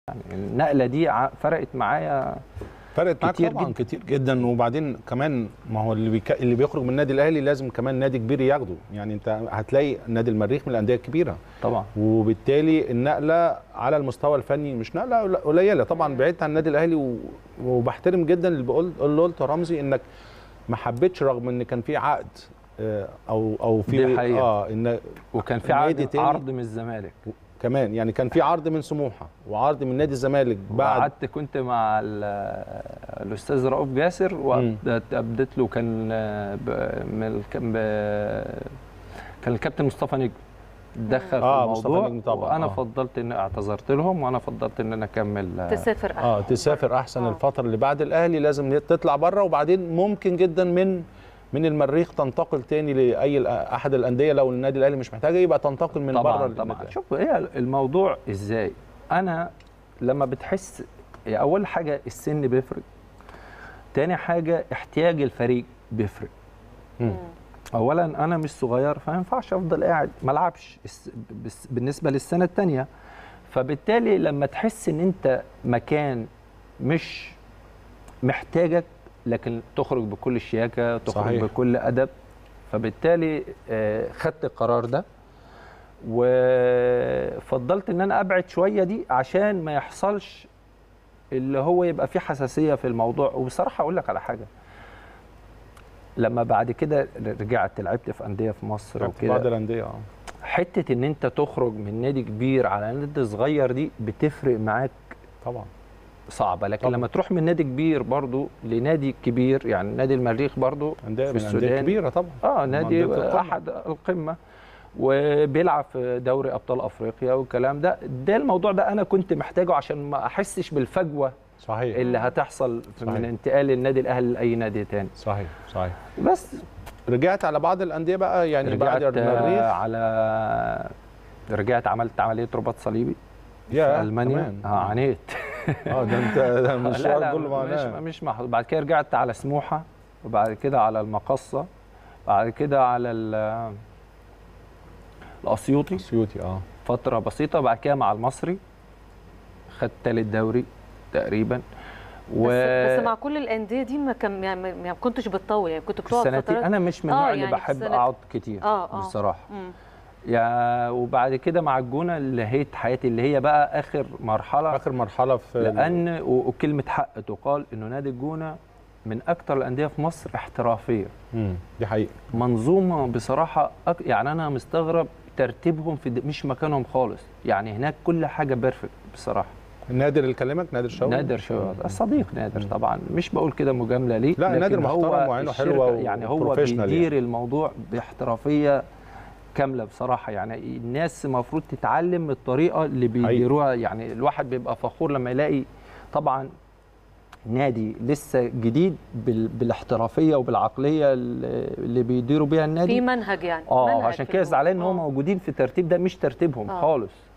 يعني النقله دي ع- فرقت معايا فرقت معاك كتير طبعا جدا. كتير جدا وبعدين كمان ما هو اللي بيك... اللي بيخرج من النادي الاهلي لازم كمان نادي كبير ياخده يعني انت هتلاقي نادي المريخ من الانديه الكبيره طبعا وبالتالي النقله على المستوى الفني مش نقله قل- قليله طبعا بعدت عن النادي الاهلي و... وبحترم جدا اللي بقول اللي قلته رمزي انك ما حبيتش رغم ان كان في عقد آه، او او في دي حقيقة. اه ان وكان في نادي عرض, تاني. عرض من الزمالك كمان يعني كان في عرض من سموحه وعرض من نادي الزمالك بعد وقعدت كنت مع ال- الاستاذ رؤوف جاسر وابدت له كان ب- من الك- ب- كان الكابتن مصطفى نجم اتدخل آه، في مصطفى الموضوع نجم طبعاً، وانا آه. فضلت ان اعتذرت لهم وانا فضلت ان انا اكمل تسافر أحسن. اه تسافر احسن آه. الفتره اللي بعد الاهلي لازم تطلع بره وبعدين ممكن جدا من من المريخ تنتقل تاني لاي الأ- احد الانديه لو النادي الاهلي مش محتاجه يبقى تنتقل من طبعا بره طبعا للنادي. شوف هي الموضوع ازاي انا لما بتحس اول حاجه السن بيفرق تاني حاجه احتياج الفريق بيفرق مم. اولا انا مش صغير فما ينفعش افضل قاعد ما العبش الس- بس- بالنسبه للسنه الثانيه فبالتالي لما تحس ان انت مكان مش محتاجك لكن تخرج بكل شياكه تخرج صحيح. بكل ادب فبالتالي آه، خدت القرار ده وفضلت ان انا ابعد شويه دي عشان ما يحصلش اللي هو يبقى فيه حساسيه في الموضوع وبصراحه اقول لك على حاجه لما بعد كده رجعت لعبت في انديه في مصر في بعض وكده الانديه اه حته ان انت تخرج من نادي كبير على نادي صغير دي بتفرق معاك طبعا صعبه لكن طبعا. لما تروح من نادي كبير برضو لنادي كبير يعني نادي المريخ برضو انديه في من انديه السودان. كبيره طبعا اه نادي منطقة القمة. احد القمه وبيلعب في دوري ابطال افريقيا والكلام ده ده الموضوع ده انا كنت محتاجه عشان ما احسش بالفجوه صحيح اللي هتحصل في- من صحيح. انتقال النادي الاهلي لاي نادي تاني صحيح صحيح بس رجعت على بعض الانديه بقى يعني بعد رجعت المريخ آه، على رجعت عملت عمليه رباط صليبي في يا المانيا كمان. اه عانيت اه ده انت ده لا المشوار لا كله مش معناه مش محظوظ بعد كده رجعت على سموحه وبعد كده على المقصه بعد كده على ال- الاسيوطي سيوتي اه فتره بسيطه بعد كده مع المصري خدت تالت دوري تقريبا و بس, بس مع كل الانديه دي ما كان يعني ما ما كنتش بتطول يعني كنت بتقعد السنتين فترات انا مش من آه، النوع اللي يعني في بحب السنة- اقعد كتير آه، آه. بصراحه مم. يا وبعد كده مع الجونه اللي هي حياتي اللي هي بقى اخر مرحله اخر مرحله في لان و- وكلمه حق تقال انه نادي الجونه من اكتر الانديه في مصر احترافيه مم. دي حقيقه منظومه بصراحه أك... يعني انا مستغرب ترتيبهم في د... مش مكانهم خالص يعني هناك كل حاجه بيرفكت بصراحه نادر اللي كلمك نادر شوقي نادر شوقي الصديق نادر طبعا مش بقول كده مجامله ليه لا، لكن نادر هو محترم وعينه الشركة- حلوة يعني هو وبروفيشنال بيدير الموضوع باحترافيه كامله بصراحه يعني الناس المفروض تتعلم من الطريقه اللي بيديروها يعني الواحد بيبقى فخور لما يلاقي طبعا نادي لسه جديد بال... بالاحترافيه وبالعقليه اللي اللي بيديروا بيها النادي في منهج يعني اه منهج عشان في كده الموضوع. زعلان ان هم آه. موجودين في الترتيب ده مش ترتيبهم آه. خالص